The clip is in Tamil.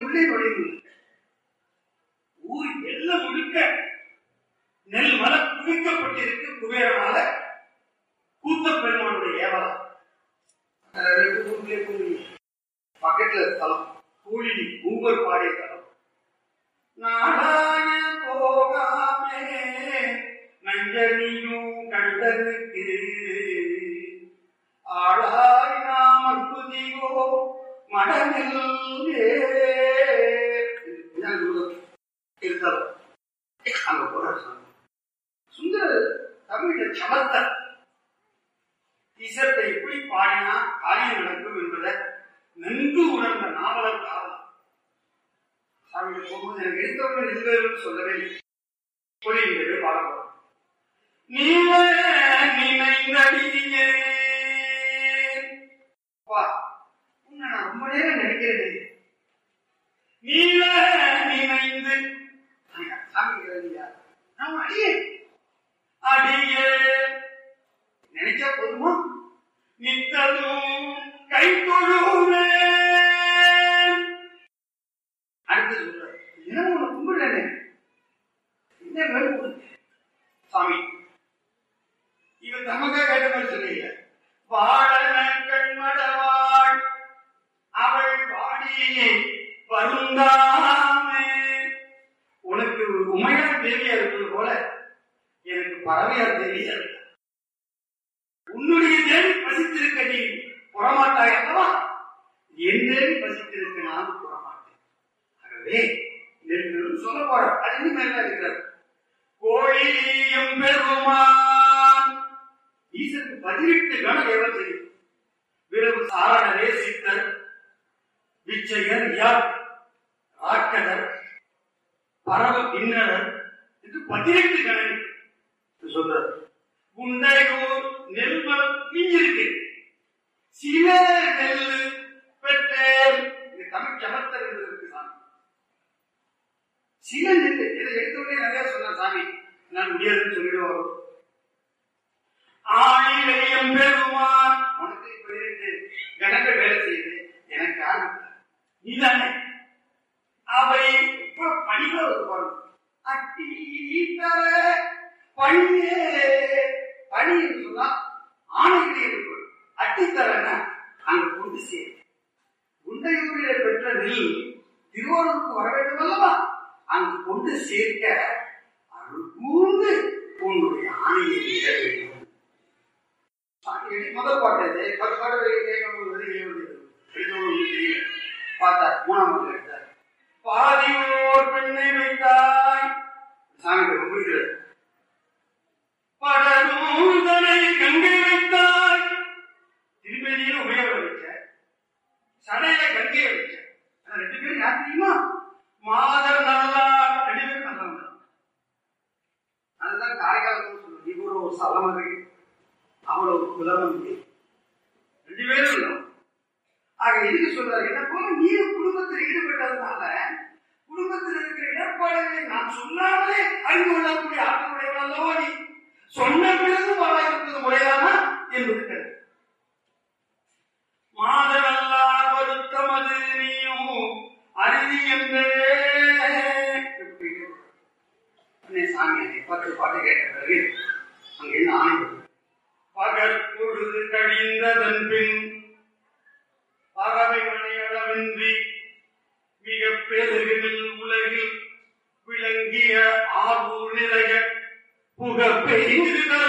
உள்ளே நுழைவு ஊர் எல்லாம் முழுக்க நெல் மலை குவிக்கப்பட்டிருக்கு குபேரனால கூத்த பெருமானுடைய ஏவலம் அதாவது ஊருக்குள்ளே கூலி பக்கத்துல ஸ்தலம் கூலி ஊவர் பாடிய தலம் நாடாய போகாமே நஞ்சனியும் கண்டனுக்கு ஆளாய் நாம் புதியோ மடமில் இருத்தலம் அங்க போற சுந்தர தமிழ சமத்த இசத்தை எப்படி பாடினா காரியம் நடக்கும் என்பதை நன்கு உணர்ந்த நாவலர் காவலர் சாமியை போகும்போது எனக்கு எடுத்தவர்கள் இருந்தவர்கள் சொல்லவே இல்லை புரியுகிறது பாடப்படும் நீல நினைந்தடியே அப்பா உன்னை நான் ரொம்ப நேரம் நடிக்கிறது நீல நினைந்து சாமி கேளுங்க. நான் அடியே அடியே நினைச்சா போதுமா நித்ததும் கை தொழுவே அடுத்து சொல்ற என்ன உன்னை கும்பிடுறேனே என்ன வேணும் உனக்கு? சாமி இவன் தமக்கா கேட்ட மாதிரி சொல்லல வாழன கண்மடவாள் அவள் வாடியே வருந்தாமே உனக்கு உமையார் தேவியா இருப்பது போல எனக்கு பறவையார் தேவியா இருக்கு உன்னுடைய தேவி பசித்திருக்க நீ புறமாட்டாய் அல்லவா என் தேவி பசித்திருக்க நான் புறமாட்டேன் ஆகவே என்று சொல்ல போற அது இன்னும் மேல இருக்கிறார் கோழியும் பெருமான் ஈசனுக்கு பதினெட்டு கண தேவம் செய்யும் விரவு சாரணரே சித்தர் விச்சையர் யார் ராக்கதர் பரவ கிண்ணறர் என்று பதினெட்டு கணக்கு சொல்றார் குண்டையூர் நெல்மரம் மிஞ்சிருக்கு சில நெல் பெற்றேன் இது தமிழ் சமத்தர் என்பதற்கு சாமி சில நெல் இதை எடுத்தோடனே நிறைய சொன்ன சாமி நான் முடியாதுன்னு சொல்லிடுவாரோ ஆயிரம் பெருமான் உனக்கு பதினெட்டு கணக்கு வேலை செய்யுது எனக்கு யாரும் நீதானே அவை இப்ப பணிகள் வருவாங்க அட்டி தர பணியே பணி என்று சொன்னா ஆணைகளை இருக்கும் அட்டித்தரன்னா அங்க கொண்டு சேர் குண்டையூரில் பெற்ற நெல் திருவாரூருக்கு வர வேண்டும் அல்லவா அங்கு கொண்டு சேர்க்க அருள் கூர்ந்து உன்னுடைய ஆணையை இட வேண்டும் முதல் பாட்டு இது பத்து பாட்டு கேட்கும்போது தெரியல பார்த்தார் மூணாம் பாட்டு எடுத்தார் பாதி ஓர் பெண்ணை வைத்தாய் சாமி கும்பிடுகிறது படரூதனை கங்கை வைத்தாய் திருமதியில உமையோட வச்ச சடையில கங்கைய வச்ச ஆனா ரெண்டு பேரும் யார் தெரியுமா மாதர் நல்லா ரெண்டு பேரும் நல்லவங்க அதுதான் காரைக்காலத்தில் சொல்லுவது இவ்வளவு ஒரு சலமகை அவ்வளவு குலமந்தி ரெண்டு பேரும் இல்லை ஆக எதுக்கு சொல்றாரு என்ன போல நீர் குடும்பத்தில் ஈடுபட்டதுனால குடும்பத்தில் இருக்கிற இடர்பாடுகளை நான் சொல்லாமலே அறிந்து கொள்ளக்கூடிய ஆற்றலுடையவன் அல்லவோ நீ சொன்ன பிறகு வாழ இருப்பது முறையானா என்பது கருத்து மாதவல்லா வருத்தம் அது நீயும் அருதி என்றே அன்னை சாமி அன்னை பத்து பாட்டு கேட்ட பிறகு அங்க என்ன ஆனந்தம் பகல் பொழுது கழிந்ததன் பின் பறவை மணியளவின்றி மிக பெருகில் உலகில் விளங்கிய ஆரூர் நிறைய புகப்பெய்து